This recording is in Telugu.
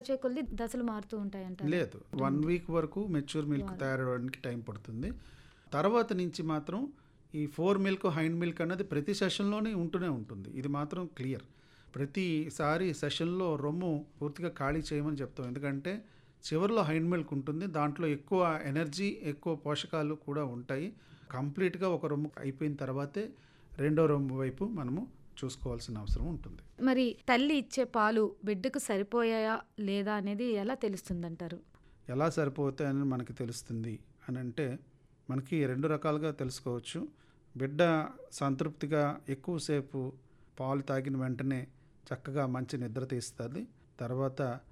వచ్చే కొద్దీ దశలు మారుతూ ఉంటాయంట లేదు వన్ వీక్ వరకు మెచ్యూర్ మిల్క్ తయారవడానికి టైం పడుతుంది తర్వాత నుంచి మాత్రం ఈ ఫోర్ మిల్క్ హైండ్ మిల్క్ అన్నది ప్రతి సెషన్లోనే ఉంటూనే ఉంటుంది ఇది మాత్రం క్లియర్ ప్రతిసారి సెషన్లో రొమ్ము పూర్తిగా ఖాళీ చేయమని చెప్తాం ఎందుకంటే చివరిలో హైండ్ మిల్క్ ఉంటుంది దాంట్లో ఎక్కువ ఎనర్జీ ఎక్కువ పోషకాలు కూడా ఉంటాయి కంప్లీట్గా ఒక రొమ్ము అయిపోయిన తర్వాతే రెండో రొమ్ము వైపు మనము చూసుకోవాల్సిన అవసరం ఉంటుంది మరి తల్లి ఇచ్చే పాలు బిడ్డకు సరిపోయాయా లేదా అనేది ఎలా తెలుస్తుందంటారు ఎలా సరిపోతాయని మనకి తెలుస్తుంది అని అంటే మనకి రెండు రకాలుగా తెలుసుకోవచ్చు బిడ్డ సంతృప్తిగా ఎక్కువసేపు పాలు తాగిన వెంటనే చక్కగా మంచి నిద్ర తీస్తుంది తర్వాత